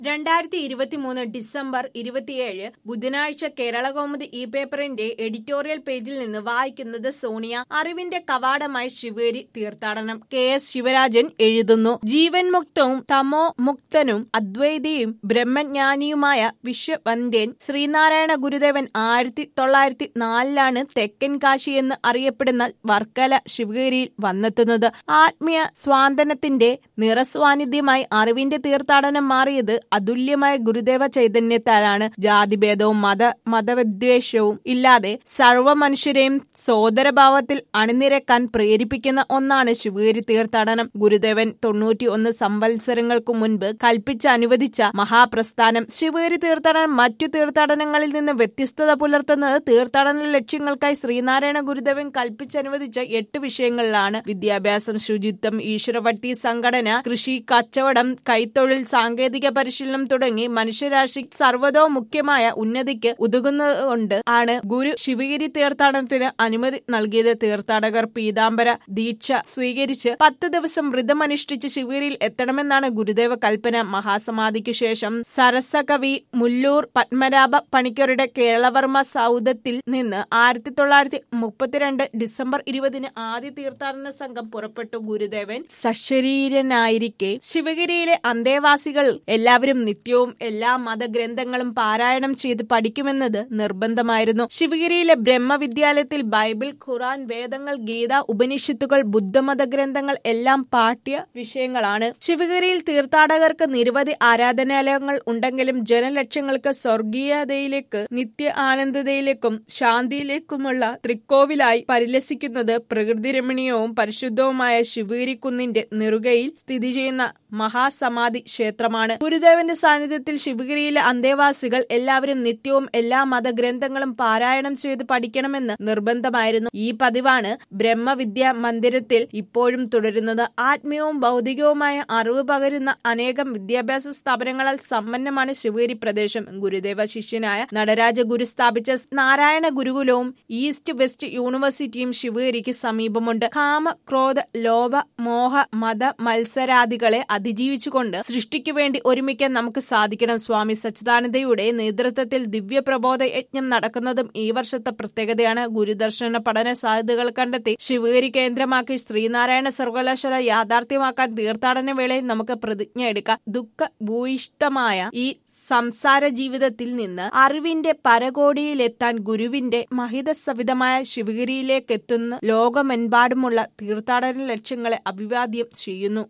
രണ്ടായിരത്തി ഇരുപത്തിമൂന്ന് ഡിസംബർ ഇരുപത്തിയേഴ് ബുധനാഴ്ച കേരളകൗമുദി ഈ പേപ്പറിന്റെ എഡിറ്റോറിയൽ പേജിൽ നിന്ന് വായിക്കുന്നത് സോണിയ അറിവിന്റെ കവാടമായി ശിവേരി തീർത്ഥാടനം കെ എസ് ശിവരാജൻ എഴുതുന്നു ജീവൻ മുക്തവും തമോ മുക്തനും അദ്വൈതിയും ബ്രഹ്മജ്ഞാനിയുമായ വിശ്വവന്ദ്യൻ ശ്രീനാരായണ ഗുരുദേവൻ ആയിരത്തി തൊള്ളായിരത്തി നാലിലാണ് തെക്കൻ കാശി എന്ന് അറിയപ്പെടുന്ന വർക്കല ശിവഗിരിയിൽ വന്നെത്തുന്നത് ആത്മീയ സ്വാന്തനത്തിന്റെ നിറസ്വാന്നിധ്യമായി അറിവിന്റെ തീർത്ഥാടനം മാറിയത് അതുല്യമായ ഗുരുദേവ ചൈതന്യത്താലാണ് ജാതിഭേദവും മത മതവിദ്വേഷവും ഇല്ലാതെ സർവ്വ മനുഷ്യരെയും സോദരഭാവത്തിൽ അണിനിരക്കാൻ പ്രേരിപ്പിക്കുന്ന ഒന്നാണ് ശിവഗിരി തീർത്ഥാടനം ഗുരുദേവൻ തൊണ്ണൂറ്റി ഒന്ന് സംവത്സരങ്ങൾക്ക് മുൻപ് കൽപ്പിച്ച് അനുവദിച്ച മഹാപ്രസ്ഥാനം ശിവഗിരി തീർത്ഥാടനം മറ്റു തീർത്ഥാടനങ്ങളിൽ നിന്ന് വ്യത്യസ്തത പുലർത്തുന്നത് തീർത്ഥാടന ലക്ഷ്യങ്ങൾക്കായി ശ്രീനാരായണ ഗുരുദേവൻ കൽപ്പിച്ചനുവദിച്ച എട്ട് വിഷയങ്ങളിലാണ് വിദ്യാഭ്യാസം ശുചിത്വം ഈശ്വരവട്ടി സംഘടന കൃഷി കച്ചവടം കൈത്തൊഴിൽ സാങ്കേതിക പരിശീലനം തുടങ്ങി മനുഷ്യരാശി സർവ്വതോ മുഖ്യമായ ഉന്നതിക്ക് ഉതകുന്നതുകൊണ്ട് ആണ് ഗുരു ശിവഗിരി തീർത്ഥാടനത്തിന് അനുമതി നൽകിയത് തീർത്ഥാടകർ പീതാംബര ദീക്ഷ സ്വീകരിച്ച് പത്ത് ദിവസം വ്രതമനുഷ്ഠിച്ച് ശിവഗിരിയിൽ എത്തണമെന്നാണ് ഗുരുദേവ കൽപ്പന മഹാസമാധിക്കു ശേഷം സരസകവി മുല്ലൂർ പത്മനാഭ പണിക്കരുടെ കേരളവർമ്മ സൗദത്തിൽ നിന്ന് ആയിരത്തി തൊള്ളായിരത്തി മുപ്പത്തിരണ്ട് ഡിസംബർ ഇരുപതിന് ആദ്യ തീർത്ഥാടന സംഘം പുറപ്പെട്ടു ഗുരുദേവൻ സശരീരനായിരിക്കെ ശിവഗിരിയിലെ അന്തേവാസികൾ എല്ലാവരും നിത്യവും എല്ലാ മതഗ്രന്ഥങ്ങളും പാരായണം ചെയ്ത് പഠിക്കുമെന്നത് നിർബന്ധമായിരുന്നു ശിവഗിരിയിലെ ബ്രഹ്മവിദ്യാലയത്തിൽ ബൈബിൾ ഖുറാൻ വേദങ്ങൾ ഗീത ഉപനിഷത്തുകൾ ബുദ്ധമത ഗ്രന്ഥങ്ങൾ എല്ലാം പാഠ്യ വിഷയങ്ങളാണ് ശിവഗിരിയിൽ തീർത്ഥാടകർക്ക് നിരവധി ആരാധനാലയങ്ങൾ ഉണ്ടെങ്കിലും ജനലക്ഷങ്ങൾക്ക് സ്വർഗീയതയിലേക്ക് നിത്യ ആനന്ദതയിലേക്കും ശാന്തിയിലേക്കുമുള്ള തൃക്കോവിലായി പരിലസിക്കുന്നത് പ്രകൃതിരമണീയവും പരിശുദ്ധവുമായ ശിവഗിരി കുന്നിന്റെ നെറുകയിൽ സ്ഥിതി ചെയ്യുന്ന മഹാസമാധി ക്ഷേത്രമാണ് ഗുരുദേവന്റെ സാന്നിധ്യത്തിൽ ശിവഗിരിയിലെ അന്തേവാസികൾ എല്ലാവരും നിത്യവും എല്ലാ മതഗ്രന്ഥങ്ങളും പാരായണം ചെയ്ത് പഠിക്കണമെന്ന് നിർബന്ധമായിരുന്നു ഈ പതിവാണ് ബ്രഹ്മവിദ്യാ മന്ദിരത്തിൽ ഇപ്പോഴും തുടരുന്നത് ആത്മീയവും ഭൗതികവുമായ അറിവ് പകരുന്ന അനേകം വിദ്യാഭ്യാസ സ്ഥാപനങ്ങളാൽ സമ്പന്നമാണ് ശിവഗിരി പ്രദേശം ഗുരുദേവ ശിഷ്യനായ നടരാജ ഗുരു സ്ഥാപിച്ച നാരായണ ഗുരുകുലവും ഈസ്റ്റ് വെസ്റ്റ് യൂണിവേഴ്സിറ്റിയും ശിവഗിരിക്ക് സമീപമുണ്ട് കാമ ക്രോധ ലോഭ മോഹ മത മത്സരാദികളെ അതിജീവിച്ചുകൊണ്ട് സൃഷ്ടിക്കു വേണ്ടി ഒരുമിക്കാൻ നമുക്ക് സാധിക്കണം സ്വാമി സച്ചിദാനന്ദയുടെ നേതൃത്വത്തിൽ ദിവ്യ പ്രബോധ യജ്ഞം നടക്കുന്നതും ഈ വർഷത്തെ പ്രത്യേകതയാണ് ഗുരുദർശന പഠന സാധ്യതകൾ കണ്ടെത്തി ശിവഗിരി കേന്ദ്രമാക്കി ശ്രീനാരായണ സർവകലാശാല യാഥാർത്ഥ്യമാക്കാൻ തീർത്ഥാടന വേളയിൽ നമുക്ക് പ്രതിജ്ഞ എടുക്കാം ദുഃഖ ഭൂയിഷ്ടമായ ഈ സംസാര ജീവിതത്തിൽ നിന്ന് അറിവിന്റെ പരകോടിയിലെത്താൻ ഗുരുവിന്റെ മഹിതസവിധമായ ശിവഗിരിയിലേക്കെത്തുന്ന ലോകമെമ്പാടുമുള്ള തീർത്ഥാടന ലക്ഷ്യങ്ങളെ അഭിവാദ്യം ചെയ്യുന്നു